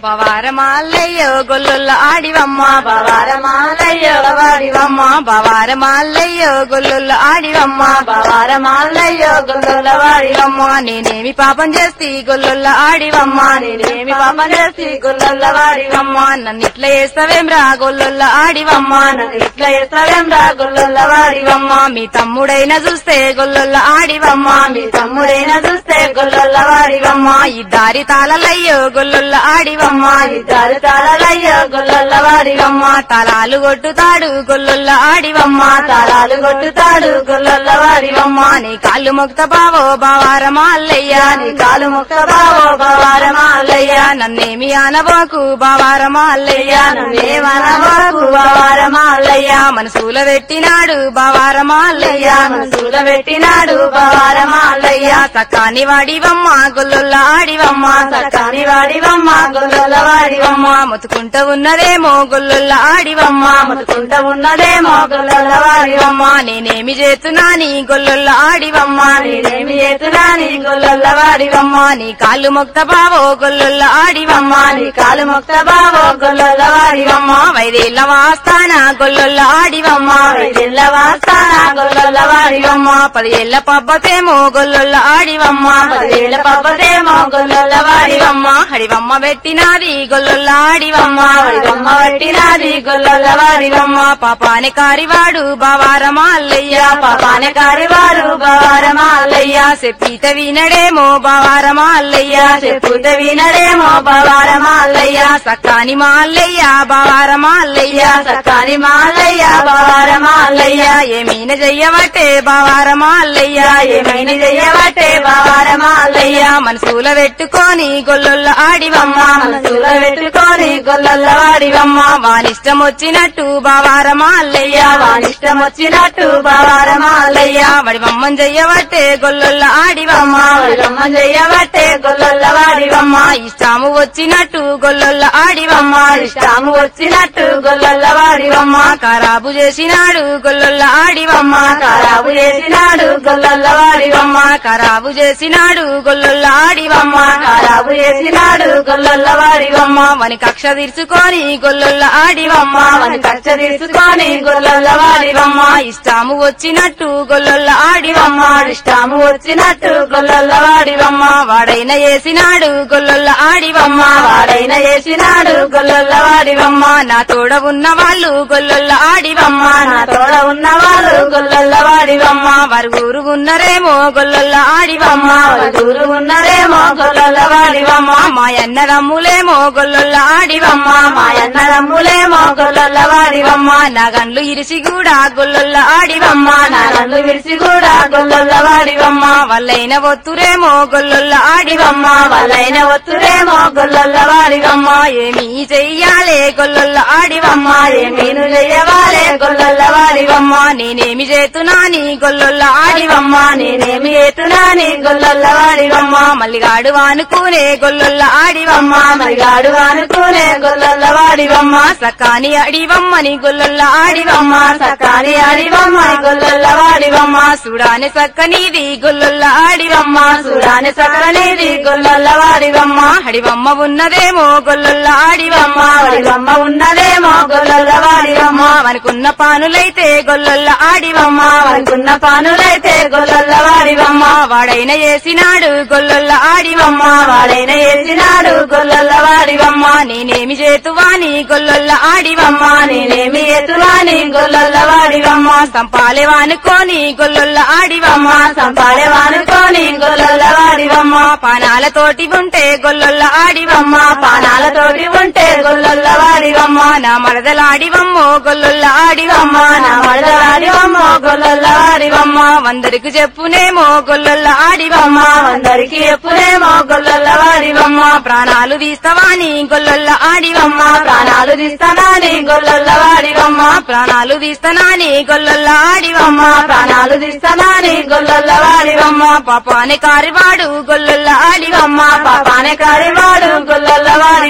బవారమాల్లయ్యో గొల్లుల్ల ఆడివమ్మ బవారమాలయ్యో వాడివమ్మ బవారమాల్లయ్యో గొల్లుల్ల ఆడివమ్మ బవారమాలయ్యో గుల్లుల వాడివమ్మ అమ్మ నేనేమి పాపం చేసి గొల్లుల్ల ఆడివమ్మ నేనేమి పాప చేసి గుల్లుల వాడివమ్మ అమ్మ నన్ను ఇట్లా చేస్తావేం రా గొల్లుల్ల ఆడివమ్మ నన్ను ఇట్లా ఇస్తావేం రా గుల్లుల వాడివమ్మ అమ్మ మీ తమ్ముడైనా చూస్తే గొల్లుల్ల ఆడివమ్మ మీ తమ్ముడైనా చూస్తే గుల్లుల వాడివమ్మ అమ్మ ఈ దారి తాళలయ్యో గొల్లుల్ల ఆడివమ్మ ఇద్దరు తాళలయ్యో గుల్లుల వాడివమ్మ అమ్మ తలాలు కొట్టుతాడు గొల్లుల్ల ఆడివమ్మ తాళాలు కొట్టుతాడు గుల్లుల వాడివమ్మ అమ్మ నీ కాళ్ళు మొక్త బావో బావారమాల్లయ్యా నీ కాలు ముక్క బావో బవారమాలయ్య నన్నేమి అనబోకు బావారమాల్లయ్యా నన్నేమనవాకు బవారమాలయ్య మనసుల పెట్టినాడు బావారమాల్లయ్య మనసుల పెట్టినాడు బవారమాలయ్య సకాని వాడివమ్మ గొల్లుల్ల ఆడివమ్మ సకాని వాడివమ్మ గుల్లుల వాడివమ్మ మొత్తుకుంటూ ఉన్నదేమో గొల్లుల్ల ఆడివమ్మ ముట్టుకుంట ఉన్నదేమో గుల్లుల వాడివమ్మ అమ్మ నేనేమి చేస్తున్నాని గొల్లుల్ల ఆడివమ్మ నేనేమి చేతున్నా నీ గుల్లుల వాడివమ్మ అమ్మ నీ కాళ్ళు మొక్త బావో గొల్లుల్ల ఆడివమ్మ నీ కాలు ముక్త బావో గుల్లుల వాడివమ్మ అమ్మ వైదేళ్ల వాస్తాన గొల్లుల్ల ఆడివమ్మ జిల్ల వాస్తాన గుల్లుల వాడివమ్మ అమ్మ పదేళ్ల పబ్బతేమో గొల్లుల్ల ఆడివమ్మ పదివేల పబ్బదేమో గుల్లుల వాడివమ్మ అమ్మ హడివమ్మ పెట్టినాది గొల్లుల్ల ఆడివమ్మ వాడివమ్మ పట్టినాది గుల్లుల వాడివమ్మ అమ్మ పాపాని కారివాడు బావారమాల్లయ్య పాపాన కారివారు బవారమాలయ్య చెప్పిత వినడేమో బావారమాల్లయ్య చెప్పుత వినడేమో బవారమాలయ్య సక్కాని మాల్లయ్య బావారమాల్లయ్య సకాని మాలయ్య బవారమాలయ్య ఏమీన చెయ్యవటే బావారమాల్లయ్య ఏమైనా చెయ్యబట్టే బవారమాలయ్య మనసుల పెట్టుకొని గొల్లుల్ల ఆడివమ్మ మనసుల పెట్టుకొని గొల్లల వాడివమ్మ వానిష్టం వచ్చినట్టు బావారమాల్లయ్య వానిష్టం వచ్చినట్టు బవారమాలయ్య వడివమ్మం చెయ్యవట్టే గొల్లుల్ల ఆడివమ్మ వాడివమ్మ చెయ్యబట్టే గొల్లల వాడివమ్మ ఇష్టాము వచ్చినట్టు గొల్లుల్ల ఆడివమ్మ ఇష్టాము వచ్చినట్టు గొల్లల వాడివమ్మ ఖరాబు చేసినాడు గొల్లుల్ల ఆడివమ్మ ఖరాబు చేసినాడు గొల్లల వాడివమ్మ ఖరాబు చేసినాడు గొల్లుల్ల ఆడివమ్మ ఖరాబు చేసినాడు గొల్లల వాడివమ్మ వని కక్ష తీర్చుకొని గొల్లుల్ల ఆడివమ్మ వని కచ్చ తీసుకొని గొల్లల వాడివమ్మ ఇష్టాము వచ్చినట్టు గొల్లుల్ల ఆడివమ్మ ఇష్టాము వచ్చినట్టు గొల్లల వాడివమ్మ వాడైన వేసినాడు గొల్లుల్ల ఆడివమ్మ వాడైన చేసినాడు గొల్లల వాడివమ్మ నా తోడ ఉన్న వాళ్ళు గొల్లుల్ల ఆడివమ్మ నా తోడ ఉన్నవాళ్ళు గొల్లల వాడివమ్మ వారు ఊరు ఉన్నరేమో గొల్లుల్ల ఆడివమ్మ దూరు ఉన్నరేమో గొల్లల వాడివమ్మ మా ఎన్నదమ్ములేమో గొల్లుల్ల ఆడివమ్మ మా అన్నదమ్ములేమో గొల్లల వాడివమ్మ నా గండ్లు ఇరిసి కూడా గొల్లుల్ల ఆడివమ్మ నా నన్ను విడిసి కూడా గొల్లల వాడివమ్మ వాళ్ళైన ఒత్తురేమో గొల్లుల్ల ఆడివమ్మ వాళ్ళైన ఒత్తురేమో గొల్లల వాడివమ్మ ఏమీ చెయ్యాలే గొల్లుల్ల ఆడివమ్మ ఏమీను చెయ్యవాలే గొల్లల వాడివమ్మ నేనేమి చేతునాని గొల్లుల్ల ఆడివమ్మ నేనేమి ఏతునాని గొల్లల వాడివమ్మ మల్లిగాడు వానుకునే గొల్లుల్ల ఆడివమ్మ మరిగాడు అనుకునే గొల్లల వాడివమ్మ సకాని అడివమ్మని గొల్లుల్ల ఆడివమ్మ సకాని ఆడివమ్మ గొల్లల వాడివమ్మ సుడాని సక్కనిది గొల్లుల్ల ఆడివమ్మ సురాని సకలనేది గొల్లల వాడివమ్మ హడివమ్మ ఉన్నదేమో గొల్లుల్ల ఆడివమ్మ వాడివమ్మ ఉన్నదేమో గొల్లల వాడివమ్మ మనకున్న పానులైతే గొల్లుల్ల ఆడివమ్మ వాడికున్న పానులైతే గొల్లల వాడివమ్మ వాడైన వేసినాడు గొల్లుల్ల ఆడివమ్మ వాడైన వేసినాడు గొల్లల వాడివమ్మ నేనేమి చేతువాని గొల్లుల్ల ఆడివమ్మ నేనేమి ఎతువాని గొల్లల వాడివమ్మ సంపాలే వానుకోని గొల్లుల్ల ఆడివమ్మ సంపాడే వానుకోని గొల్లల వాడివమ్మ పానాలతోటి ఉంటే గొల్లుల్ల ఆడివమ్మ పానాలతోటి ఉంటే గొల్లల వాడివమ్మ నా మరదలాడివమ్మో గొల్లుల్ల ఆడివమ్మ నా మడవాడివమ్మ గొల్లల వాడివమ్మ వందరికి చెప్పునేమో గొల్లుల్ల ఆడివమ్మ అందరికి ఎప్పుడేమో గొల్లల వాడివమ్మ ప్రాణాలు తీస్తావాని గొల్లుల్ల ఆడివమ్మ ప్రాణాలు తీస్తానని గొల్లల వాడివమ్మ ప్రాణాలు తీస్తానాని గొల్లుల్ల ఆడివమ్మ ప్రాణాలు తీస్తానని గొల్లల వాడివమ్మ పాపాని కారివాడు గొల్లుల్ల ఆడివమ్మ పాపానే కారివాడు గొల్లల వాడివమ్మ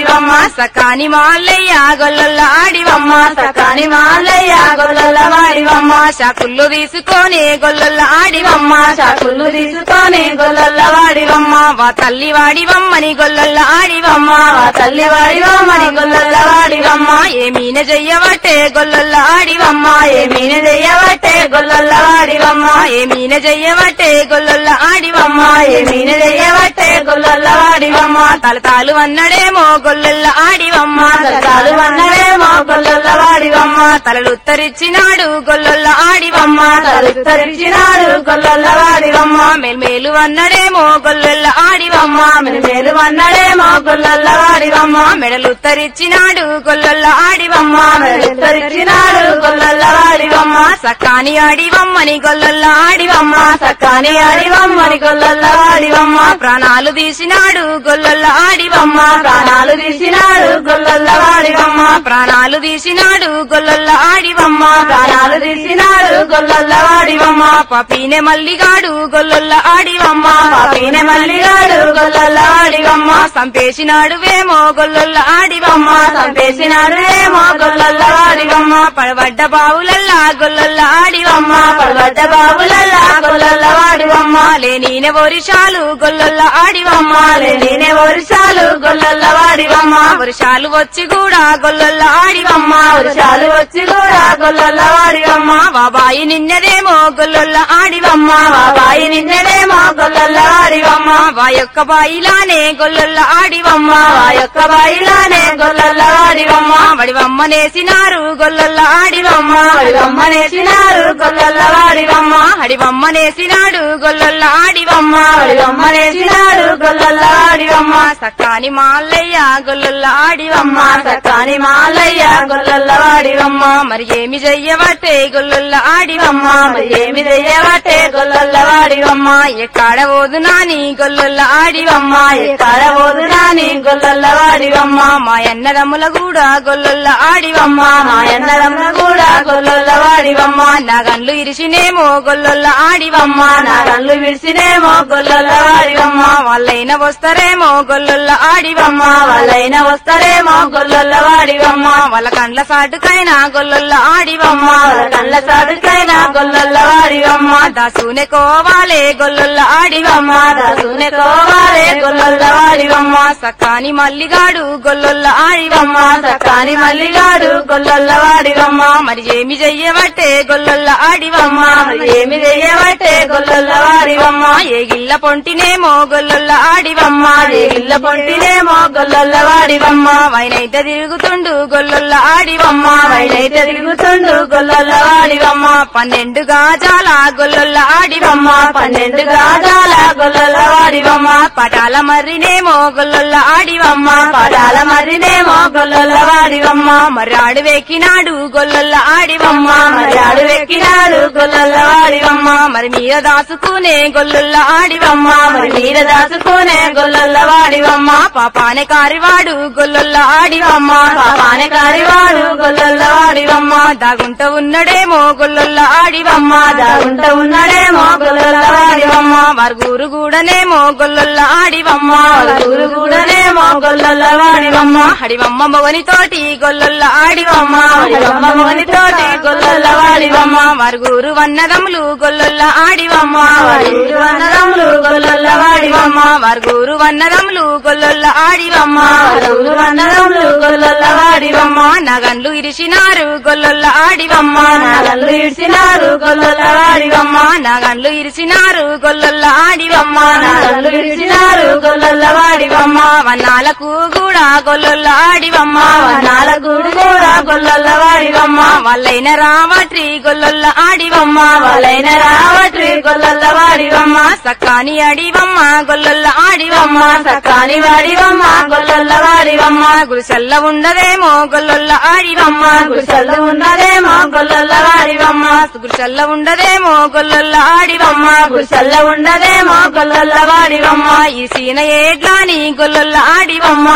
వాడివమ్మ సకాని మాల్లయ్య గొల్లొల్ల ఆడివమ్మ సకాని మాలయ్య గొల్లల వాడివమ్మ షాకుళ్ళు తీసుకొని గొల్లొల్ల ఆడివమ్మ చాకులు తీసుకొని గొల్లల వాడివమ్మ వా తల్లి వాడివమ్మని గొల్లొల్ల ఆడివమ్మ వా తల్లి వాడివమ్మని గొల్లల వాడివమ్మ ఏమీన చెయ్యవట్టే గొల్లొల్ల ఆడివమ్మ ఏమీని చెయ్యబట్టే గొల్లల వాడివమ్మ ఏమీన చెయ్యవట్టే గొల్లొల్ల ఆడివమ్మ ఏమీని చెయ్యబట్టే గొల్లల వాడివమ్మ తలతాలు అన్నడేమో గొల్లొల్ల ఆడివమ్మ చాలు వన్నవేమో గొల్లల వాడివమ్మ తలలు ఉత్తరిచ్చినాడు గొల్లొల్ల ఆడివమ్మ తరిచినాడు గొల్లల వాడివమ్మ మేల్మేలు అన్నడేమో గొల్లొల్ల ఆడివమ్మ మేలు వన్నడేమో గొల్లల వాడివమ్మ మెడలు ఉత్తరిచ్చినాడు గొల్లొల్ల ఆడివమ్మ తరిచినాడు గొల్లల వాడివమ్మ సకాని ఆడివమ్మని గొల్లొల్ల ఆడివమ్మ సకాని ఆడివమ్మని గొల్లల వాడివమ్మ ప్రాణాలు తీసినాడు గొల్లొల్ల ఆడివమ్మ ప్రాణాలు తీసినాడు గొల్లల వాడివమ్మ ప్రాణాలు తీసినాడు గొల్లొల్ల ఆడివమ్మ ప్రాణాలు తీసినాడు గొల్లల వాడివమ్మ పపీనే మల్లిగాడు గొల్లొల్ల ఆడివమ్మ పాపిన మల్లిగాడు గొల్లల వాడివమ్మ సంపేసినాడు వేమో గొల్లొల్ల ఆడివమ్మ చంపేసినాడు ఏమో గొల్లల వాడివమ్మ పడబడ్డ బావులల్లా గొల్లొల్ల ఆడివమ్మ పడబడ్డ బాబులల్లా గొల్లల వాడివమ్మ లేనీనే వరిషాలు గొల్లొల్ల ఆడివమ్మ నేనే వర్షాలు గొల్లల వాడివమ్మ వరిషాలు వచ్చి కూడా గొల్లొల్ల ఆడివమ్మ వర్షాలు వచ్చి కూడా గొల్లల వాడివమ్మ బాబాయి నిన్నదేమో గొల్లొల్ల ఆడివమ్మ బాబాయి నిన్నడేమో గొల్లల వాడివమ్మ వా యొక్క బాయిలానే గొల్లొల్ల ఆడివమ్మ ఆ యొక్క బాయిలానే గొల్లల వాడివమ్మ వడివమ్మ నేసినారు గొల్లొల్ల ఆడివమ్మ వాడివమ్మ నేసినారు గొల్లల వాడివమ్మ హడివమ్మ నేసినాడు గొల్లొల్ల ఆడివమ్మ వాడివమ్మ నేసినారు గొల్లల వాడివమ్మ సకాని మాల్లయ్య గొల్లొల్ల ఆడివమ్మ అమ్మ సకాని మాలయ్య గొల్లల వాడివమ్మ మరి ఏమి చెయ్యబట్టే గొల్లొల్ల ఆడివమ్మ మరి ఏమి చెయ్యబట్టే గొల్లల వాడివమ్మ ఎక్కడ పోదు నాని గొల్లొల్ల ఆడివమ్మ ఎక్కడ పోదురాని గొల్లల వాడివమ్మ మా అన్నదమ్ముల కూడా గొల్లొల్ల ఆడివమ్మ మా ఎన్నడమ్మ కూడా గొల్లల వాడివమ్మ నా గన్లు ఇరిసినేమో గొల్లొల్ల ఆడివమ్మ నా కళ్ళు విడిసినేమో గొల్లల వాడివమ్మ వాళ్ళైన వస్తారేమో గొల్లొల్ల ఆడివమ్మ వాళ్ళైనా వస్తారేమో గొల్లల వాడివమ్మ వాళ్ళ కండ్ల సాటుకైనా గొల్లొల్ల ఆడివమ్మ వాళ్ళ కళ్ళ సాటుకైనా గొల్లల వాడివమ్మ దాసునే కోవాలే గొల్లొల్ల ఆడివమ్మ దాసునే కోవాలే గొల్లల వాడివమ్మ సకాని మల్లిగాడు గొల్లొల్ల ఆడివమ్మ సకాని మల్లిగాడు గొల్లల వాడివమ్మ మరి ఏమి చెయ్యబట్టే గొల్లొల్ల ఆడివమ్మ మరి ఏమి చెయ్యబట్టే గొల్లల వాడివమ్మ ఏ గిల్ల పొంటినేమో గొల్లొల్ల ఆడివమ్మ ఏ ఇళ్ళ పొంటినేమో గొల్లల వాడివమ్మ వైనైతే తిరుగుతుండు గొల్లొల్ల ఆడివమ్మ వైనైతే తిరుగుతుండు గొల్లల వాడివమ్మ పన్నెండు గాజాల గొల్లొల్ల ఆడివమ్మ పన్నెండు గాజాల గొల్లల వాడివమ్మ పటాల మర్రినేమో గొల్లొల్ల ఆడివమ్మ పడాల మరినేమో గొల్లల వాడివమ్మ మరి ఆడు వెక్కినాడు గొల్లొల్ల ఆడివమ్మ మరి ఆడు వెక్కినాడు గొల్లల వాడివమ్మ మరి మీద దాసుకునే గొల్లొల్ల ఆడివమ్మ మరి మీద దాచుకునే గొల్లల వాడివమ్మ పాపానే కారివాడు గొల్లొల్ల ఆడివమ్మ పాపానే కారివాడు గొల్లల వాడివమ్మ దాగుంట ఉన్నడేమో గొల్లొల్ల ఆడివమ్మ దాగుంట ఉన్నాడేమో గొల్లల వాడివమ్మ వరుగురు కూడానేమో గొల్లొల్ల ఆడివమ్మ ఊరు కూడానేమో గొల్లల వాడివమ్మ హడివమ్మ మొగనితోటి గొల్లొల్ల ఆడివమ్మ వాడివమ్మ మొగనితోటి గొల్లల వాడివమ్మ వరుగురు వన్నదములు గొల్లొల్ల ఆడివమ్మ ఊరు వనరములు గొల్లల వాడివమ్మ వరుగురు వన్నదములు గొల్లొల్ల ఆడివమ్మ ఊరు వనరములు గొల్లల వాడివమ్మ నగన్లు ఇరిసినారు గొల్లొల్ల ఆడివమ్మ నాగళ్ళు ఇడిసినారు గొల్లల వాడివమ్మ నగన్లు ఇరిసినారు గొల్లొల్ల ఆడివమ్మ నాగళ్ళు ఇడిసినారు గొల్లల వాడివమ్మ వన్నాలకు కూడా గొల్లొల్ల ఆడివమ్మ నాలుగుడు కూడా గొల్లల వాడివమ్మ వాళ్ళైన రావట్రి గొల్లొల్ల ఆడివమ్మ వాళ్ళైన రావట్రి గొల్లల వాడివమ్మ సక్కాని అడివమ్మ గొల్లొల్ల ఆడివమ్మ సకాని వాడివమ్మ గొల్లల వాడివమ్మ గుడిసెల్ల ఉండదేమో గొల్లొల్ల ఆడివమ్మ గుడిసెల్లు ఉన్నదేమో గొల్లల వాడివమ్మ గుడిసెల్ల ఉండదేమో గొల్లొల్ల ఆడివమ్మ గుడిసెల్ల ఉండదేమో గొల్లల వాడివమ్మ ఈ సీన ఏడ్లాని గొల్లొల్ల ఆడివమ్మ ఇసి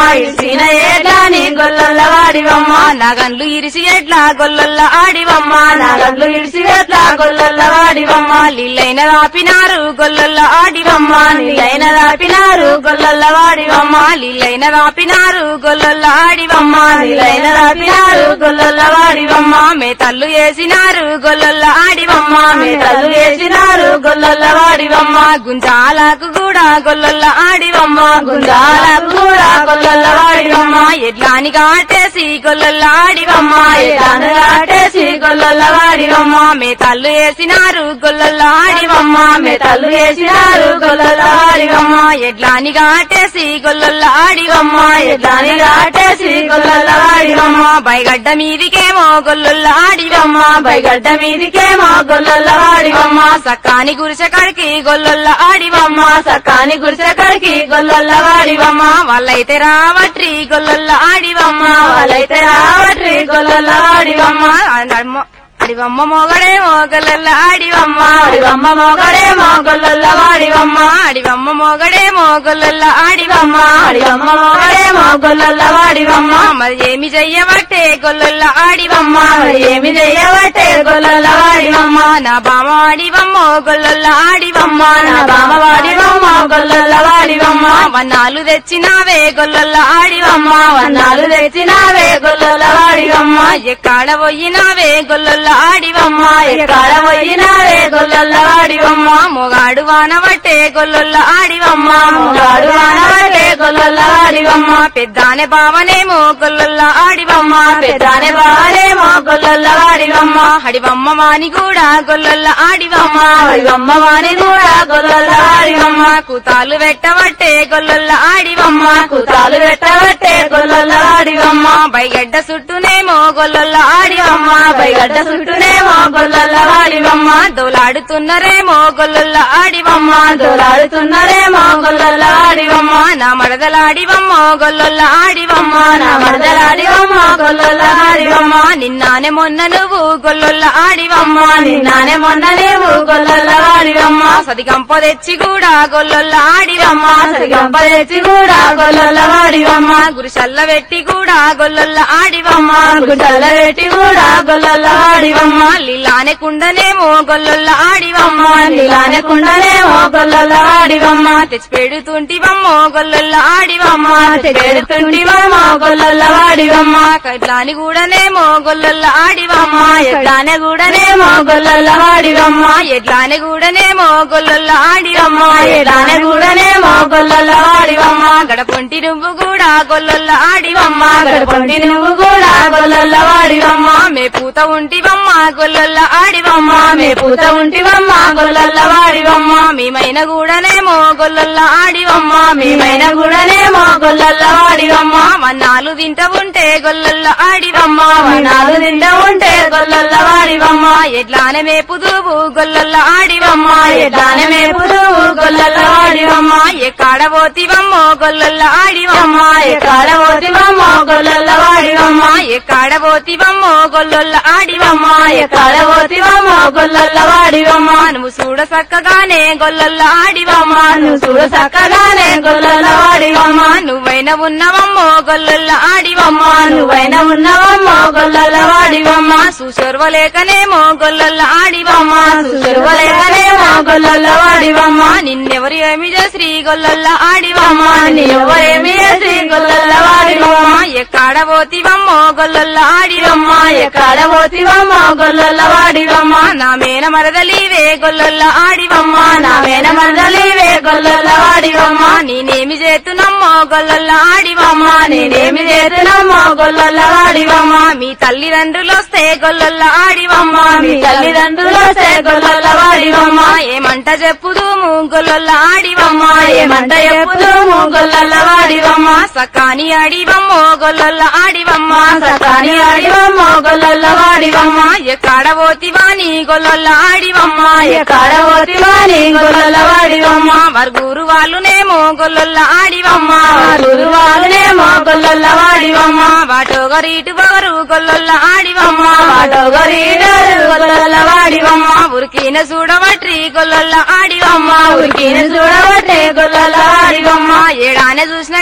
ఈయన ఏట్లాని గొల్లల వాడివమ్మ నగన్లు ఇరిసి ఎట్లా గొల్లొల్ల ఆడివమ్మ నా గడ్లు ఇడిసి ఎట్లా గొల్లల వాడివమ్మ లీలైన రాపినారు గొల్లొల్ల ఆడివమ్మ నీలైన రాపినారు గొల్లల వాడివమ్మ లీలైన రాపినారు గొల్లొల్ల ఆడివమ్మ నీలైన రాపినారు గొల్లల వాడివమ్మ మే తల్లు వేసినారు గొల్లొల్ల ఆడివమ్మ మీ తల్లు వేసినారు గొల్లల వాడివమ్మ గుంజాలకు కూడా గొల్లొల్ల ఆడివమ్మ గుంజాలకు కూడా గొల్లల వాడివమ్మ ఎడ్లాని కాటేసి గొల్లొల్ల ఆడివమ్మ ఎలాను కాటేసి గొల్లల వాడివమ్మ మే తల్లు వేసినారు గొల్లొల్ల ఆడివమ్మ మీ తల్లు వేసినారు గొల్లల వాడివమ్మ ఎడ్లాని కాటేసి గొల్లొల్ల ఆడివమ్మ ఎలాని కాటేసి గొల్లల వాడివమ్మ బైగడ్డ మీదికేమో గొల్లొల్ల ఆడివమ్మ బైగడ్డ మీదికేమో గొల్లల వాడివమ్మ సక్కాని గురిసెకాడికి గొల్లొల్ల ఆడివమ్మ సకాని గుడిసె కడికి గొల్లల వాడివమ్మ వాళ్ళైతే రావట్రి గొల్లొల్ల ఆడివమ్మ వాళ్ళైతే రావట్రి గొల్లల వాడివమ్మ అడమ్మ- అడివమ్మ మొగడేమో గొల్లొల్ల ఆడివమ్మ వాడివమ్మ మొగడేమో గొల్లల వాడివమ్మ అడివమ్మ మొగడేమో గొల్లొల్ల ఆడివమ్మ వాడివమ్మ మొగడేమో గొల్లల వాడివమ్మ మరి ఏమి చెయ్యబట్టే గొల్లొల్ల ఆడివమ్మ మరి ఏమి చెయ్యబట్టే గొల్లల వాడివమ్మ నా బామ ఆడివమ్మ గొల్లొల్ల ఆడివమ్మ నా బామ వాడివమ్మ గొల్లల వాడివమ్మ వన్నాలు తెచ్చినావే గొల్లొల్ల ఆడివమ్మ వన్నాలు తెచ్చినావే గొల్లల వాడివమ్మ ఎక్కడ పోయినావే గొల్లొల్ల ఆడివమ్మ ఎక్కడ పోయినావే గొల్లల వాడివమ్మ మొగాడు వానబట్టే గొల్లొల్ల ఆడివమ్మ మొగాడు వానబట్టే గొల్లల వాడివమ్మ పెద్దానే బావనేమో గొల్లొల్ల ఆడివమ్మ పెద్దానే బానేమో గొల్లల వాడివమ్మ హడివమ్మ మాని కూడా గొల్లొల్ల ఆడివమ్మ వాడివమ్మ వాని కూడా గొల్లల వాడివమ్మ కూతాలు పెట్టబట్టే గొల్లొల్ల ఆడివమ్మ కుతాలు పెట్టబట్టే గొల్లల వాడివమ్మ బైగడ్డ చుట్టూనేమో గొల్లొల్ల ఆడివమ్మ బైగడ్డ చుట్టూనేమో గొల్లల వాడివమ్మ దోలాడుతున్నరేమో గొల్లొల్ల ఆడివమ్మ దోలాడుతున్నారేమో గొల్లల వాడివమ్మ నా మరదలాడివమ్మ గొల్లొల్ల ఆడివమ్మ నా మరదలాడివమ్మ గొల్లల వాడివమ్మ నిన్నానే మొన్న నువ్వు గొల్లొల్ల ఆడివమ్మ నిన్నానే మొన్న నీవు గొల్లల వాడివమ్మ సదిగంప తెచ్చి కూడా గొల్లొల్ల ఆడివమ్మ సరిగంప తెచ్చి కూడా గొల్లల వాడివమ్మ గురిసల్ల పెట్టి కూడా గొల్లొల్ల ఆడివమ్మ గుడ్డల పెట్టి కూడా గొల్లల వాడివమ్మ లీలానే కుండనేమో గొల్లొల్ల ఆడివమ్మ నీలానే కుండలేమో గొల్లల వాడివమ్మ తెచ్చి పెడుతుంటివమ్మో గొల్లొల్ల ఆడివమ్మ తెడుతుంటివమ్మ గొల్లల వాడివమ్మ కట్లాని కూడానేమో గొల్లొల్ల ఆడివమ్మ ఎట్లానే కూడానేమో గొల్లల వాడివమ్మ ఎట్లానే కూడానేమో గొల్లొల్ల ఆడివమ్మ ఎట్లానే కూడానేమో గొల్లల వాడివమ్మ గడపొంటి నువ్వు కూడా గొల్లొల్ల ఆడివమ్మ గడపండి నువ్వు కూడా గొల్లల వాడివమ్మ మే పూత ఉంటివమ్మ గొల్లొల్ల ఆడివమ్మ మే పూత ఉంటివమ్మ గొల్లల వాడివమ్మ మేమైన కూడానేమో గొల్లొల్ల ఆడివమ్మ మేమైన కూడానేమో గొల్లల వాడివమ్మ వన్నాలు తింట ఉంటే గొల్లొల్ల ఆడివమ్మ వనాలు తింటా ఉంటే గొల్లల వాడివమ్మ ఎట్లానే మేపుదువు గొల్లొల్ల ఆడివమ్మ ఎట్లానే మేపుదు గొల్లల వాడివమ్మ ఎక్కడ పోతివమ్మో గొల్లొల్ల ఆడివమ్మ ఎక్కడ పోతివమ్మ గొల్లల వాడివమ్మ ఎక్కడ పోతివమ్మో గొల్లొల్ల ఆడివమ్మ ఎక్కడ పోతివమ్మ గొల్లల వాడివమ్మ నువ్వు చూడ చక్కగానే గొల్లొల్ల ఆడివమ్మ నువ్వు చూడ చక్కగానే గొల్లల వాడివమ్మ నువ్వైన ఉన్నవమ్మో గొల్లొల్ల ఆడివమ్మ నువ్వైన ఉన్నవమ్మ గొల్లల వాడివమ్మ సుశర్వలేకనేమో గొల్లొల్ల ఆడివమ్మ సురువలేకనేమో గొల్లల వాడివమ్మ నిన్నెవరు ఏమి చేసి గొల్లొల్ల ఆడివమ్మ నీ ఎవరేమి చేసి గొల్లల వాడివమ్మ ఎక్కడ పోతివమ్మో గొల్లొల్ల ఆడివమ్మ ఎక్కడ పోతివమ్మ గొల్లల వాడివమ్మ నా మేన మరదలీవే గొల్లొల్ల ఆడివమ్మ నా మేన మందలివే గొల్లల వాడివమ్మ నేనేమి చేతునమ్మో గొల్లొల్ల ఆడివమ్మ నేనేమి చేతునమ్మ గొల్లల వాడివమ్మ మీ తల్లిదండ్రులు వస్తే గొల్లొల్ల ఆడివమ్మ మీ తల్లిదండ్రులు వస్తే గొల్లల వాడివమ్మ ఏమంట చెప్పుదుము గొల్లొల్ల ఆడివమ్మ ఏమంట ఎప్పుదుము గొల్లల వాడివమ్మ సకాని ఆడివమ్మో గొల్లొల్ల ఆడివమ్మ సకాని ఆడివమ్మ గొల్లల వాడివమ్మ ఎక్కడ పోతివాని గొల్లొల్ల ఆడివమ్మ ఎక్కడ పోతివాని గొల్లల వాడివమ్మ వర్గూరు వాళ్ళునేమో గొల్లొల్ల ఆడివమ్మ గురువాలనేమో గొల్లల వాడివమ్మ వాటోగరీటు బగరు గొల్లొల్ల ఆడివమ్మ వాటొగరీడారు గొల్లల వాడివమ్మ ఉరికిన చూడవట్రి గొల్లొల్ల ఆడివమ్మ ఉరికిన చూడబట్టే గొల్లల వాడివమ్మ ఏడానే చూసిన గాని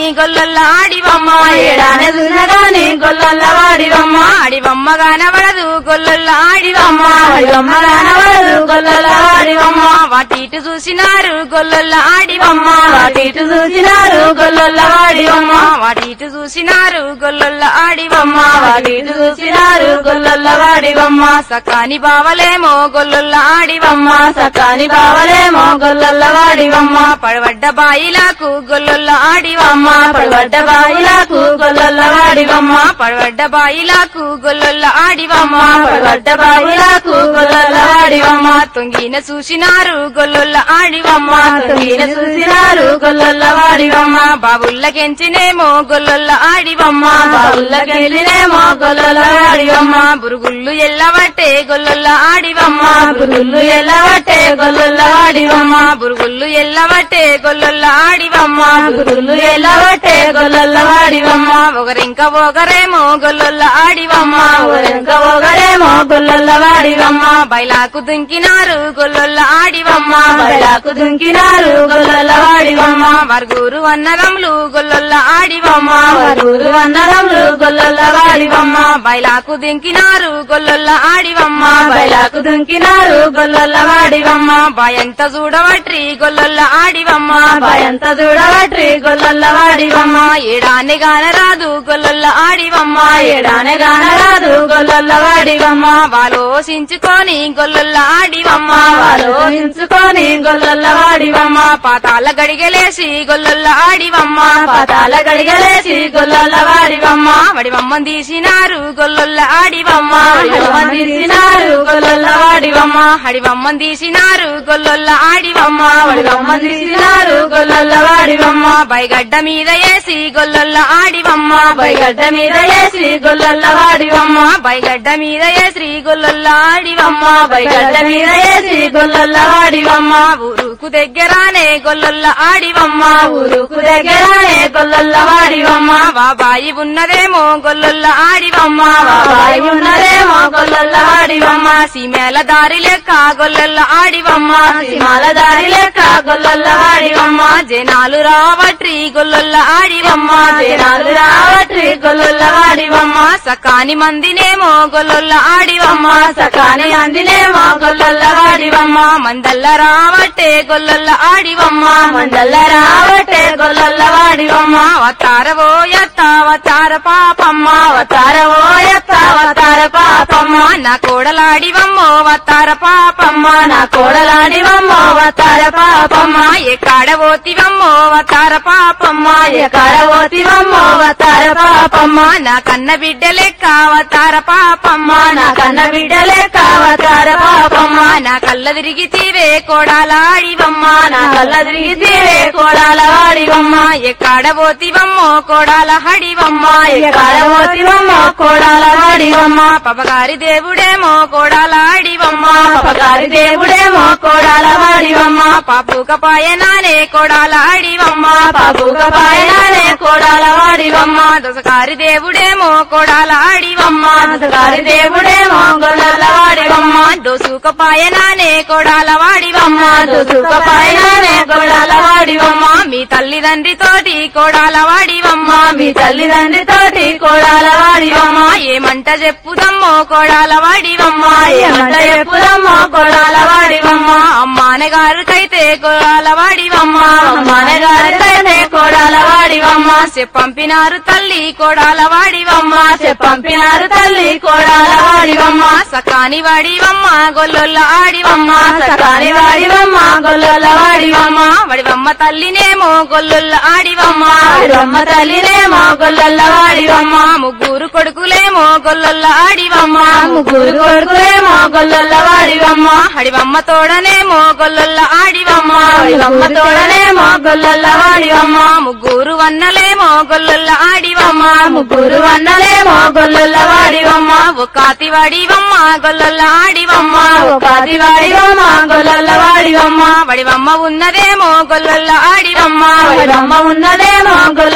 గొల్లొల్ల ఆడివమ్మ ఏడానే చూసిన గాని గొల్లొల్ల వాడివమ్మ ఆడివమ్మ గానబడదు గొల్లొల్ల ఆడివమ్మ వాడివమ్మ రానవడు గొల్లొల్ల వాడివమ్మ వాటి ఇటు చూసినారు గొల్లొల్ల ఆడివమ్మ వాటి ఇటు చూసినారు గొల్లొల్ల వాడివమ్మ వాటి ఇటు చూసినారు గొల్లొల్ల ఆడివమ్మ వాటి ఇటు చూసినారు గొల్లొల్ల వాడివమ్మ సకాని బావలేమో గొల్లొల్ల ఆడివమ్మ సకాని బావలేమో గొల్లొల్ల వాడివమ్మ పడవడ్డ బాయిలకు గొల్లొల్ల ఆడివమ్మ పడబడ్డ బాయిలకు గొల్లొల్ల వాడివమ్మ పడవడ్డ బాయిలకు గొల్లొల్ల ఆడివమ్మ పడబడ్డ బాయిలకు గొల్లొల్ల వాడివమ్మ తొంగిన చూసినారు గొల్లొల్ల ఆడివమ్మ తొంగిన చూసినారు గొల్లొల్ల వాడివమ్మ బాబుల్లకెంచినేమో గొల్లొల్ల ఆడివమ్మ బావుల్లకెళ్ళినేమో గొల్లొల్ల వాడివమ్మ బురుగుళ్ళు ఎల్లవట్టే గొల్లొల్ల ఆడివమ్మ బురుగుళ్ళు ఎల్లవట్టే గొల్లొల్ల వాడివమ్మ బురుగుళ్ళు ఎల్లవట్టే గొల్లొల్ల ఆడివమ్మ బురుగుళ్ళు ఎల్లవట్టే గొల్లొల్ల వాడివమ్మ ఒకరింక ఒకరేమో గొల్లొల్ల ఆడివమ్మ వెనక ఒకరేమో గొల్లొల్ల వాడివమ్మ బయలాకు దుంకినారు గొల్లొల్ల ఆడివమ్మ బయలాకు దుంకినారు గొల్లొల్ల వాడివమ్మ వరుగురు అన్నదమ్ములు గొల్లొల్ల ఆడివమ్మ వరూరు అన్నదమ్ములు గొల్లొల్ల వాడివమ్మ బయలాకు దింకినారు గొల్లొల్ల ఆడివమ్మ బయలాకు దుంకినారు గొల్లొల్ల వాడివమ్మ భయంత చూడవట్రి గొల్లొల్ల ఆడివమ్మ భయంత చూడవట్రి గొల్లొల్ల వాడివమ్మ ఏడాన్ని గానరాదు గొల్లొల్ల ఆడివమ్మ ఏడానే గానరాదు గొల్లొల్ల వాడివమ్మ వాలోసించుకొని గొల్లొల్ల ఆడివమ్మ ఆలోచించుకొని గొల్లొల్ల వాడివమ్మ పాతాల గడిగలేసి గొల్లొల్ల ఆడివమ్మ పాతాల గడిగలేసి గొల్లొల్ల వాడివమ్మ వడివమ్మ తీసినారు గొల్లొల్ల ఆడివమ్మ హడివమ్మ తీసినారు గొల్లొల్ల వాడివమ్మ హడివమ్మ తీసినారు గొల్లొల్ల ఆడివమ్మ వడివమ్మ తీసినారు గొల్లొల్ల వాడివమ్మ బైగడ్డ మీద వేసి గొల్లొల్ల ఆడివమ్మ బైగడ్డ మీద వేసి గొల్లొల్ల వాడివమ్మ బైగడ్డ మీద వేసి గొల్లొల్ల ఆడివమ్మ బైగడ్డ మీద వేసి గొల్లొల్ల వాడివమ్మ ఊరుకు దగ్గరానే గొల్లొల్ల ఆడివమ్మ ఊరుకు దగ్గరానే గొల్లొల్ల వాడివమ్మ బాబాయి ఉన్నదేమో గొల్లొల్ల ఆడివమ్మ బాబాయి ఉన్నదేమో గొల్లొల్ల వాడివమ్మ సీమేల దారి లెక్క గొల్లొల్ల ఆడివమ్మ సింహాల దారి లెక్క గొల్లొల్ల వాడివమ్మ జనాలు రావట్రి గొల్లొల్ల ఆడివమ్మ జనాలు రావట్రి గొల్లొల్ల వాడివమ్మ సకాని మందినేమో గొల్లొల్ల ఆడివమ్మ సకాని అందినేమో గొల్లొల్ల వాడివమ్మ మందల్ల రావట్టే గొల్లొల్ల ఆడివమ్మ మందల్ల రావట్టే గొల్లొల్ల వాడివమ్మ అవతారవో ఎత్త అవతార పాపమ్మ అవతార ఓయత్త అవతార పాపమ్మ నా కోడలాడివమ్మో అవతార పాపమ్మ నా కోడలాడివమ్మ అవతార పాపమ్మ ఎక్కడ పోతివమ్మో అవతార పాపమ్మ ఎక్కడ పోతివమ్మ అవతార పాపమ్మ నా కన్న బిడ్డ లెక్క అవతార పాపమ్మ నా కన్న బిడ్డలేక అవతార పాపమ్మ నా కళ్ళ తిరిగి తీవే కోడాలాడివమ్మ నా కళ్ళ తిరిగి తీరే కోడాల వాడివమ్మ ఎక్కడ పోతివమ్మో కోడాల హడివమ్మ ఎక్కడ పోతివమ్మ కోడాల వాడివమ్మ పపగారి దేవుడేమో కోడాలాడివమ్మ పగారి దేవుడేమో కోడాల వాడివమ్మ పాపుక పాయనానే కోడాలాడివమ్మ పాపుక పాయనానే కోడాల వాడివమ్మ దొసకారి దేవుడేమో కోడాలాడివమ్మ గారి దేవుడేమో గొల్లల వాడివమ్మ దోసుక పాయనానే కోడాల వాడివమ్మ దుసుక పాయనానే కోడాల వాడివమ్మ మీ తల్లిదండ్రితోటి కోడాల వాడివమ్మ మీ తల్లిదండ్రితోటి కోడాల వాడివమ్మ ఏమంట చెప్పుదమ్మో కోడాల వాడివమ్మ ఏమంట ఎప్పుడమ్మ కోడాల వాడివమ్మ అమ్మానగారికైతే కోడాల వాడివమ్మ మనగారితోనే కోడాల వాడివమ్మ పంపినారు తల్లి కోడాల వాడివమ్మ పంపినారు తల్లి కోడాల వాడివమ్మ సకాని వాడివమ్మ గొల్లొల్ల ఆడివమ్మ సకాని వాడివమ్మ గొల్లల వాడివమ్మ వడివమ్మ తల్లినేమో గొల్లొల్ల ఆడివమ్మ వాడివమ్మ తల్లినేమో గొల్లల వాడివమ్మ ముగ్గురు కొడుకులేమో గొల్లొల్ల ఆడివమ్మ ముగ్గురు కొడుకులేమో గొల్లల వాడివమ్మ హడివమ్మ తోడనేమో గొల్లొల్ల ఆడివమ్మ వాడివమ్మ తోడనేమో గొల్లల వాడివమ్మ ముగ్గురు వన్నలేమో గొల్లొల్ల ఆడివమ్మ ముగ్గురు అన్నలేమో గొల్లల వాడివమ్మ ఒకాతి వాడివమ్మ గొల్లొల్ల ఆడివమ్మ ఉపాధి వాడివమ్మ గొల్లల వాడివమ్మ వడివమ్మ ఉన్నదేమో గొల్లొల్ల ఆడివమ్మ వాడివమ్మ ఉన్నదేమో గొల్లల వాడివమ్మ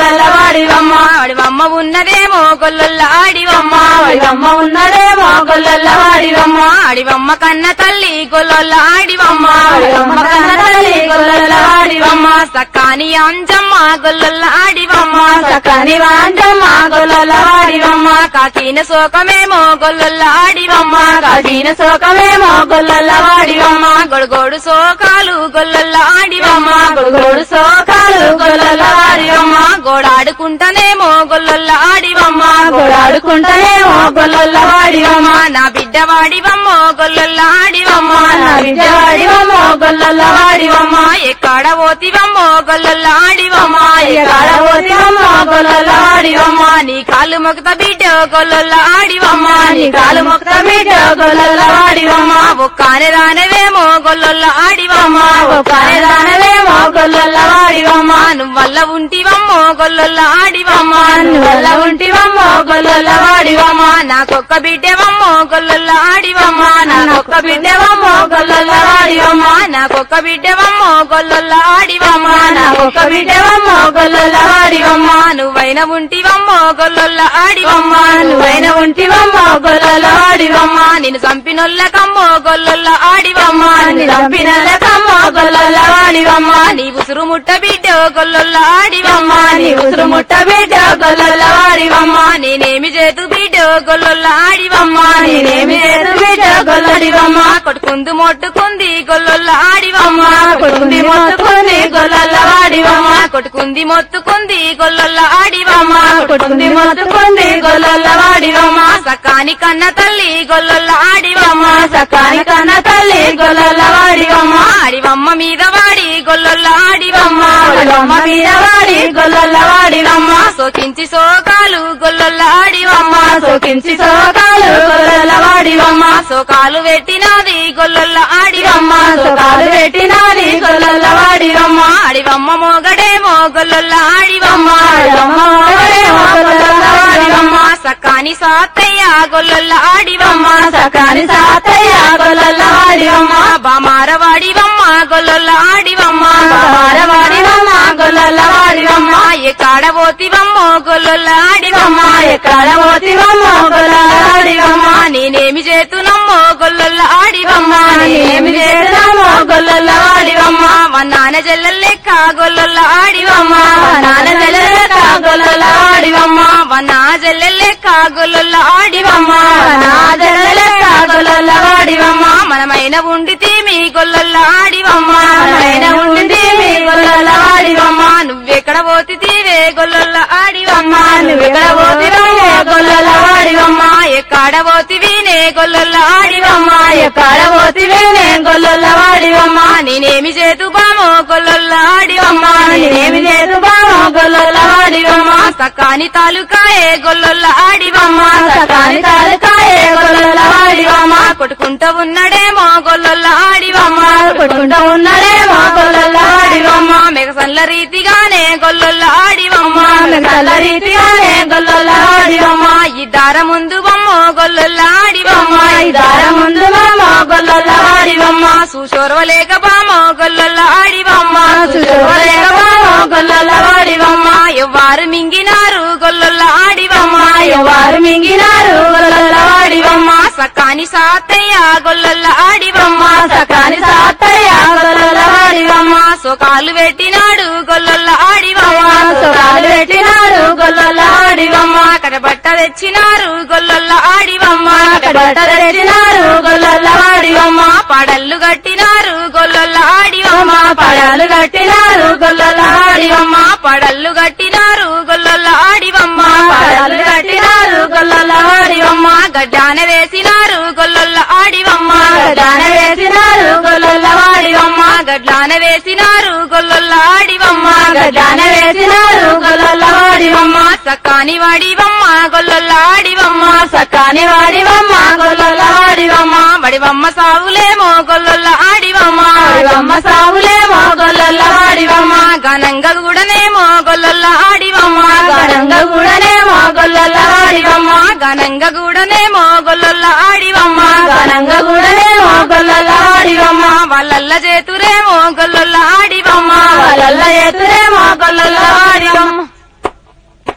వాడివమ్మ వాడివమ్మ ఉన్నదేమో గొల్లొల్ల ఆడివమ్మ వాడివమ్మ ఉన్నదేమో గొల్లల వాడివమ్మ ఆడివమ్మ కన్న తల్లి గొల్లొల్ల ఆడివమ్మ వాడివమ్మ కన్న తల్లి గొల్లల వాడివమ్మ సకాని అంజమ్మ గొల్లొల్ల ఆడివమ్మ సకని వాంజమ్మ గొల్లల వాడివమ్మ కాకిన శోకమేమో గొల్లొల్ల ఆడివమ్మ కాసిన శోకమేమో గొల్లల వాడివమ్మ గొడుగోడు శోకాలు గొల్లొల్ల ఆడివమ్మ గొడుగోడు శోకాలు గొల్లల వాడివమ్మ గోడాడుకుంటానేమో గొల్లొల్ల ఆడివమ్మ గోడాడుకుంటేమో గొల్లల వాడివమ్మ నా బిడ్డ వాడివమ్మో గొల్లొల్ల ఆడివమ్మ నా విద్య వాడివమ్మ గొల్లల వాడివమ్మ ఎక్కడ పోతివమ్మో గొల్లొల్ల ఆడివమ్మ ఎక్కడ పోతివమ్మ గొల్లల వాడివమ్మ నీ కాళ్ళు మొగత బిడ్డ గొల్లొల్ల ఆడివమ్మ నీ కాలు మొక్క బిడ్డ గొల్లల వాడివమ్మ ఒక్కానే రానవేమో గొల్లొల్ల ఆడివమ్మ ఒక్కనే దానవేమో గొల్లల వాడివమ్మ నువ్వల్ల ఉంటివమ్మో గొల్లొల్ల ఆడివమ్మ వల్ల ఉంటివమ్మ గొల్లల వాడివమ్మ నాకొక్క బిడ్డవమ్మో గొల్లొల్ల ఆడివమ్మ నాకొక్క బిడ్డవమ్మ గొల్లల వాడివమ్మ నాకొక్క బిడ్డవమ్మో గొల్లొల్ల ఆడివమ్మ నాకొక్క బిడ్డవమ్మ గొల్లల వాడివమ్మ నువ్వైన ఉంటివమ్మో గొల్లొల్ల ఆడివమ్మ నువ్వైన ఉంటివమ్మ గొల్లల వాడివమ్మ నిన్ను చంపినొల్లకమ్మో గొల్లొల్ల ఆడివమ్మ చంపినలకమ్మ గొల్లల వాడివమ్మ నీ ఉసురు ముట్ట బిడ్డ గొల్లొల్ల ఆడివమ్మ నీ ఉసురు ముట్ట బిడ్డ గొల్లల వాడివమ్మ నేనేమి చేతు బిడ్డ గొల్లొల్ల ఆడివమ్మ నేనేమి లేదు బిడ్డ గొల్లడివమ్మ కొట్టుకుందు మొట్టుకుంది గొల్లొల్ల ఆడివమ్మ కొడుకుంది మొత్తుకుంది గొల్లల వాడివమ్మ కొట్టుకుంది మొత్తుకుంది గొల్లొల్ల ఆడివమ్మ కొడుకుంది మొత్తుకుంది గొల్లల వాడివమ్మ సకాని కన్న తల్లి గొల్లొల్ల ఆడివమ్మ సకాని కన్న తల్లి గొల్లల వాడివమ్మ ఆడివమ్మ మీద వాడి గొల్లొల్ల ఆడివమ్మ వాడివమ్మ మీద వాడి గొల్లల వాడివమ్మ సోకించి సోకాలు గొల్లొల్ల ఆడివమ్మ సోకించి సోకాలు గొల్లల వాడివమ్మ సోకాలు పెట్టినది గొల్లొల్ల ఆడివమ్మ సోకాలు పెట్టినాది గొల్లల వాడివమ్మ ఆడివమ్మ మోగడేమో గొల్లొల్ల ఆడివమ్మ వాడివమ్మ వాడేమో గొల్లల వాడివమ్మ సకాని సాతయ్య గొల్లొల్ల ఆడివమ్మ సకాని సాతయ్య గొల్లల వాడివమ్మ బామార వాడివమ్మ గొల్లొల్ల ఆడివమ్మ వాడవాడివమ్మ గొల్లల వాడివమ్మ ఎక్కడ పోతివమ్మో గొల్లొల్ల ఆడివమ్మ ఎక్కడ పోతివమ్మ గొల్లల వాడివమ్మ నేనేమి చేతునమ్మో గొల్లొల్ల ఆడివమ్మ ఏమి చేసినామో గొల్లల వాడివమ్మ మా నాన్న చెల్లెల్ లెక్క గొల్లొల్ల ఆడివమ్మ నాన్న చెల్లెలక గొల్లల వాడివమ్మ మా నా చెల్లెల్ లెక్క గొల్లొల్ల ఆడివమ్మ నా చెల్లెలక గొల్లల వాడివమ్మ మనమైన ఉండితే మీ గొల్లొల్ల ఆడివమ్మ మనమైన ఉండింది మీ గొల్లల వాడివమ్మ నువ్వెక్కడ పోతితీవే గొల్లొల్ల ఆడివమ్మ నువ్వెక్కడ పోతివమ్మ గొల్లల వాడివమ్మ ఎక్కడ పోతివీనే గొల్లొల్ల ఆడివమ్మ ఎక్కడ పోతివేనే గొల్లల వాడివమ్మ నేనేమి చేతు బామో గొల్లొల్ల ఆడివమ్మ నేనేమి చేసు బామ గొల్లల వాడివమ్మ సకాని తాలూకాయే గొల్లొల్ల ఆడివమ్మ సకాని తాలకాయే గొల్లల వాడివమ్మ కొట్టుకుంటూ ఉన్నాడేమో గొల్లొల్ల ఆడివమ్మ కొట్టుకుంటూ ఉన్నాడేమో గొల్లల వాడివమ్మ మెగసన్ల రీతిగానే గొల్లొల్ల ఆడివమ్మ మెగల రీతిగానే గొల్లల వాడివమ్మ ఈ దార ముందు బొమ్మ గొల్లొల్ల ఆడివమ్మ ఈ దార ముందు మామ గొల్లల వాడివమ్మ సుశోర్వలేక బామ గొల్లొల్ల ఆడివమ్మ చూడలేక మామ గొల్లల వాడివమ్మ ఎవ్వారు మింగినారు గొల్లొల్ల ఆడివమ్మ ఎవరు మింగినారు గొల్లల వాడివమ్మ సకాని సాతయ్య గొల్లొల్ల ఆడివమ్మ సకాని సాతయ్య గొల్లల వాడివమ్మ సోకాలు పెట్టినాడు గొల్లొల్ల ఆడివమ్మ సుఖాలు పెట్టినారు గొల్లల వాడివమ్మ కడబట్ట తెచ్చినారు గొల్లొల్ల ఆడివమ్మ బట్ట తెచ్చినారు గొల్లల వాడివమ్మ పడల్లు కట్టినారు గొల్లొల్ల ఆడివమ్మ పడాలు కట్టినారు గొల్లల వాడివమ్మ పడల్లు కట్టినారు గొల్లొల్ల ఆడివమ్మ పడాలు కట్టినారు గొల్లల వాడివమ్మ గడ్డాన వేసినారు గొల్లొల్ల ఆడివమ్మ దాన వేసినారు గొల్లల వాడివమ్మ గడ్లాన వేసినారు గొల్లొల్ల ఆడివమ్మ దాన వేసినారు గొల్లల వాడివమ్మ సకాని వాడివమ్మ గొల్లొల్ల ఆడివమ్మ సకాని వాడివమ్మ గొల్లల వాడివమ్మ వడివమ్మ సావులేమో గొల్లొల్ల ఆడివమ్మ వాడివమ్మ సాగులేమో గొల్లల వాడివమ్మ ఘనంగా కూడానేమో గొల్లొల్ల ఆడివమ్మ ఘనంగా కూడానేమో గొల్లల వాడివమ్మ ఘనంగా కూడానేమో గొల్లొల్ల ఆడివమ్మ ఘనంగా కూడానేమో గొల్లల వాడివమ్మ వాళ్ళల్ల చేతురేమో గొల్లొల్ల ఆడివమ్మ వాళ్ళ ఎత్తురేమో గొల్లల వాడివమ్మ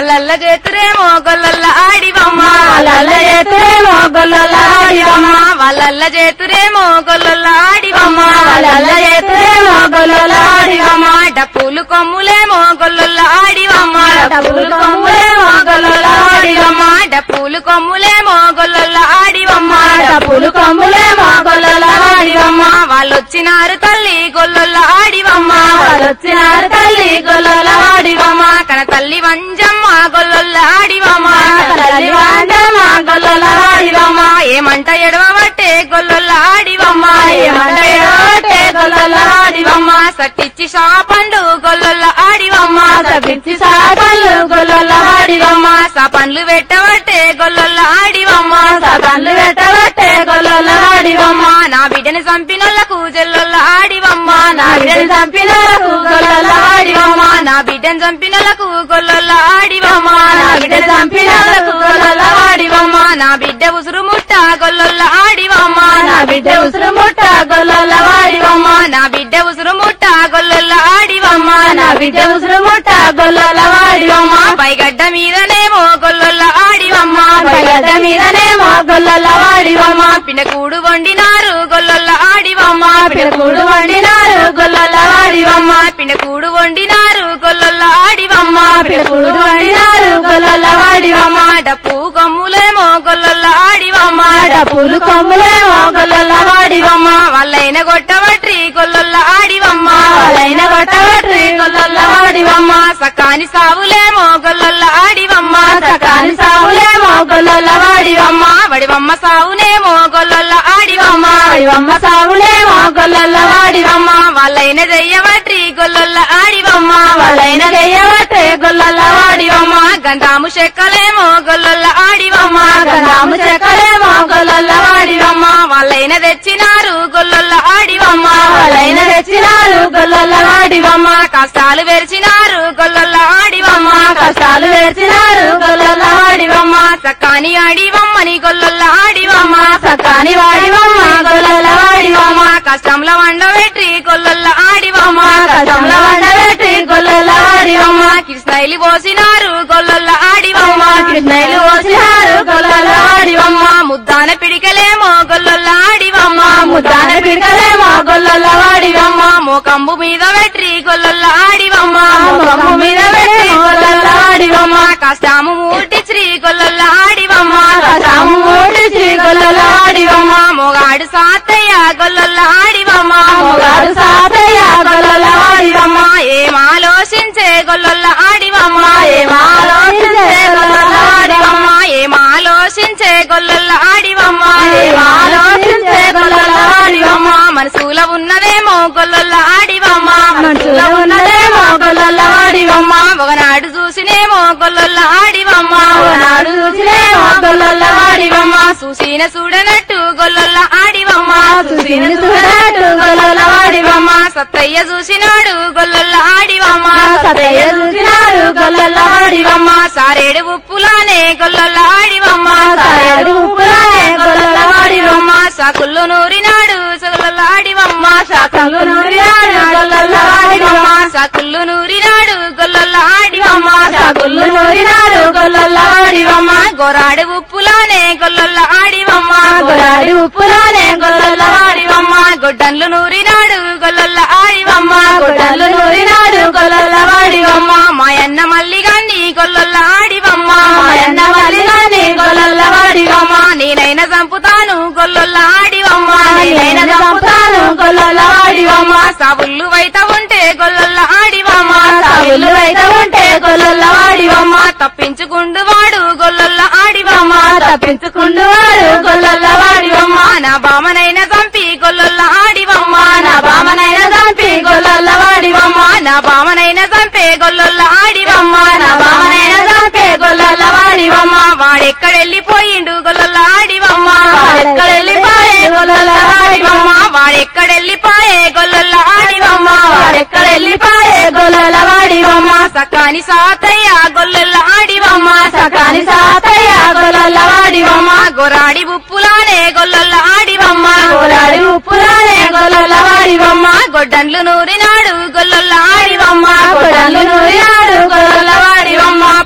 వాళ్ళల్ల చేతురేమో గొల్లల్ల ఆడివమ్మ వాళ్ళల్ల చేతురేమో గొల్లల ఆడివమ్మ వాళ్ళల్ల చేతురేమో గొల్లల్ల ఆడివమ్మ వాళ్ళల్ల చేతురేమో గొల్లల ఆడివమ్మ డప్పులు కొమ్ములేమో గొల్లల్ల ఆడివమ్మ డప్పులు కొమ్ములేమో గొల్లల ఆడివమ్మ డప్పులు కొమ్ములేమో గొల్లల్ల ఆడివమ్మ డప్పులు కొమ్ములేమో గొల్లల ఆడివమ్మ వాళ్ళొచ్చినారు తల్లి గొల్లల్ల ఆడివమ్మ వాళ్ళొచ్చినారు తల్లి గొల్లల ఆడివమ్మ కన తల్లి వంజమ్మ గొల్లల్ల ఆడివమ్మ తల్లి వాండమ్మ గొల్లల ఆడివమ్మ ఏమంట ఎడవబట్టే గొల్లల్ల ఆడివమ్మ ఏమంట ఎడవబట్టే గొల్లల ఆడివమ్మ. సట్టిచ్చి షాపండు గొల్లల్ల ఆడివమ్మ పిచ్చి సాపళ్ళు గొల్లల ఆడివమ్మ సపండ్లు పెట్టబట్టే గొల్లల్ల ఆడివమ్మ సగన్లు పెట్టబట్టే గొల్లల ఆడివమ్మ నా బిడ్డని చంపినోళ్లకు జల్లొల్ల ఆడివమ్మ నా బిడ్డని చంపినోళ్లకు గొల్లల ఆడివమ్మ. నా బిడ్డని చంపినోళ్లకు గొల్లొల్ల ఆడివమ్మ నా బిడ్డ చంపినోళ్లకు గొల్లల ఆడివమ్మ నా బిడ్డ ఉసురు ముట్ట గొల్లొల్ల ఆడివమ్మ నా బిడ్డ ఉసురు ముట్ట గొల్లల ఆడివమ్మ నా బిడ్డ ఉసురు ముట్ట గొల్లొల్ల ఆడివమ్మ నా బిడ్డ ఉసురు ముట్ట గొల్లల ఆడివమ్మ పైగడ్డ మీదనేమో గొల్లొల్ల ఆడివమ్మ పైగడ్డ మీదనేమో గొల్లల ఆడివమ్మ పిండకూడు వండినారు గొల్లొల్ల ఆడివమ్మ పిడకూడు వండినారు గొల్లల ఆడివమ్మ పిండకూడు వండినారు గొల్లొల్ల ఆడివమ్మ పిడకూడు వండినారు గొల్లల ఆడివమ్మ డప్పు కొమ్ములేమో గొల్లొల్ల ఆడివమ్మ డప్పులు కొమ్ములేమో గొల్లల ఆడివమ్మ వాళ్ళైన గొట్టవట్రి గొల్లొల్ల ఆడివమ్మ వాళ్ళైన కొట్టబట్టి గొల్లల ఆడివమ్మ సకాని సావులేమో గొల్లొల్ల ఆడివమ్మ సకాని సావులేమో గొల్లల ఆడివమ్మ వడివమ్మ సావునేమో గొల్లొల్ల ఆడివమ్మ ఆడివమ్మ సావులేమో గొల్లల ఆడివమ్మ వాళ్ళైన చెయ్యవట్రి గొల్లొల్ల ఆడివమ్మ వాళ్ళైన చెయ్యబట్టే గొల్లల ఆడివమ్మ గంధాము చెక్కలేమో గొల్లొల్ల ఆడివమ్మ గంధాము చెక్కలేమో గొల్లల ఆడివమ్మ వాళ్ళైన తెచ్చినారు గొల్లొల్ల ఆడివమ్మ వాళ్ళైన తెచ్చినారు గొల్లల ఆడివమ్మ కష్టాలు వెరిచినారు గొల్లొల్ల ఆడివమ్మ కష్టాలు వేసినారు గొల్లల ఆడివమ్మ సకాని ఆడివమ్మని గొల్లొల్ల ఆడివమ్మ సకాని వాడివమ్మ గొల్లల ఆడివమ్మ కష్టంలో వండబెట్టి గొల్లొల్ల ఆడివమ్మ కష్టంలో వండబెట్టి గొల్లల ఆడివమ్మ కృష్ణైలి పోసినారు గొల్లొల్ల ఆడివమ్మ కృష్ణయ్యలు పోసినారు గొల్లల ఆడివమ్మ ముద్దాన పిడికలేమో గొల్లొల్ల ఆడివమ్మ ముద్దాన పిడకలేమో గొల్లల ఆడివమ్మ మోకంబు మీద పెట్టి గొల్లొల్ల ఆడివమ్మ ముఖము మీద పెట్టి గొల్లల ఆడివమ్మ కష్టాము మూటి శ్రీ గొల్లొల్ల ఆడివమ్మ కసాము ఓడిచి గొల్లల ఆడివమ్మ మొగాడు సాతయ్య గొల్లొల్ల ఆడివమ్మ మొగాడు సాతయ్య గొల్లల ఆడివమ్మ ఏం ఆలోచించే గొల్లొల్ల ఆడివమ్మ ఏం ఆలోచించే గొల్లల ఆడివమ్మ ఏం ఆలోచించే గొల్లొల్ల ఆడివమ్మ ఏం ఆలోచించే గొల్లల ఆడివమ్మ మనసులో ఉన్నదేమో గొల్లొల్ల ఆడివమ్మ మనసులో ఉన్నదేమో గొల్లల ఆడివమ్మ ఒకనాడు చూసినేమో గొల్లొల్ల ఆడివమ్మ ఒకనాడు చూసినేమో గొల్లల ఆడివమ్మ చూసిన చూడనట్టు గొల్లొల్ల ఆడివమ్మ చూసిన చూడనట్టు గొల్లల ఆడివమ్మ సత్తయ్య చూసినాడు గొల్లొల్ల ఆడివమ్మ సతయ్య చూసినారు గొల్లల ఆడివమ్మ సారేడు ఉప్పులానే గొల్లొల్ల ఆడివమ్మ సారేడు ఉప్పులానే గొల్లల ఆడివమ్మ సాకుల్లో నూరినాడు సగలొల్ల ఆడివమ్మ సాకలు నూరినాడు గొల్లల ఆడివమ్మ సాకుల్లో నూరినాడు గొల్లొల్ల ఆడివమ్మ సాకులు నూరినాడు గొల్లల ఆడివమ్మ గొరాడు ఉప్పులానే గొల్లొల్ల ఆడివమ్మ గొరాడి ఉప్పులానే గొల్లల ఆడివమ్మ గొడ్డన్లు నూరినాడు గొల్లొల్ల ఆడివమ్మ గొడ్డలు నూరినాడు గొల్లల ఆడివమ్మ మాయన్న మల్లిగాన్ని గొల్లొల్ల ఆడివమ్మ మాయన్న మల్లిగాని గొల్లల ఆడివమ్మ నేనైనా చంపుతాను గొల్లొల్ల ఆడివమ్మ నేనైన చంపుతాను గొల్లల ఆడివమ్మ సాబుళ్ళు వైత ఉంటే గొల్లొల్ల ఆడివమ్మ సాగులు అయితే ఉంటే గొల్లల ఆడివమ్మ తప్పించుకుండు వాడు గొల్లొల్ల ఆడివమ్మ తప్పించుకుండు వాడు గొల్లల ఆడివమ్మ నా బామనైన చంపి గొల్లొల్ల ఆడివమ్మ నా బామనైన చంపి గొల్లల ఆడివమ్మ నా బామనైన చంపే గొల్లొల్ల ఆడివమ్మ నా బామనైన చంపే గొల్లల ఆడివమ్మ వాడెక్కడెళ్ళిపోయిండు గొల్లొల్ల ఆడివమ్మ వాడెక్కడెళ్ళిపోయే గొల్లల ఆడివమ్మ వాడెక్కడెళ్ళిపోయే గొల్లొల్ల ఆడివమ్మ వాడెక్కడెళ్ళిపోయే గొల్లల ఆడివమ్మ సకాని సాతయ్య గొల్లొల్ల ఆడివమ్మ సకాని సాతయ్య గొల్లల ఆడివమ్మ గొరాడి ఉప్పులానే గొల్లొల్ల ఆడివమ్మ గోరాడి ఉప్పులానే గొల్లల ఆడివమ్మ గొడ్డన్లు నూరినాడు గొల్లొల్ల ఆడివమ్మ కొడలు నూరినాడు గొల్లల ఆడివమ్మ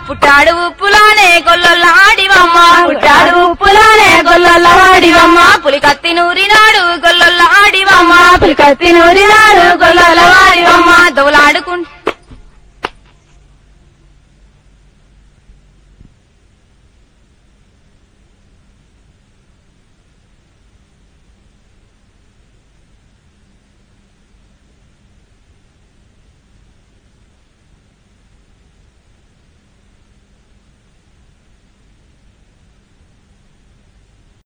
పుట్టాడు ఉప్పులానే గొల్లొల్ల ఆడివమ్మ పుట్టాడు ఉప్పులానే గొల్లల వాడివమ్మ పులి కత్తి నూరినాడు గొల్లొల్ల ఆడివమ్మ పులికత్తి నూరినాడు గొల్లల వాడివమ్మ దౌలాడుకుంటూ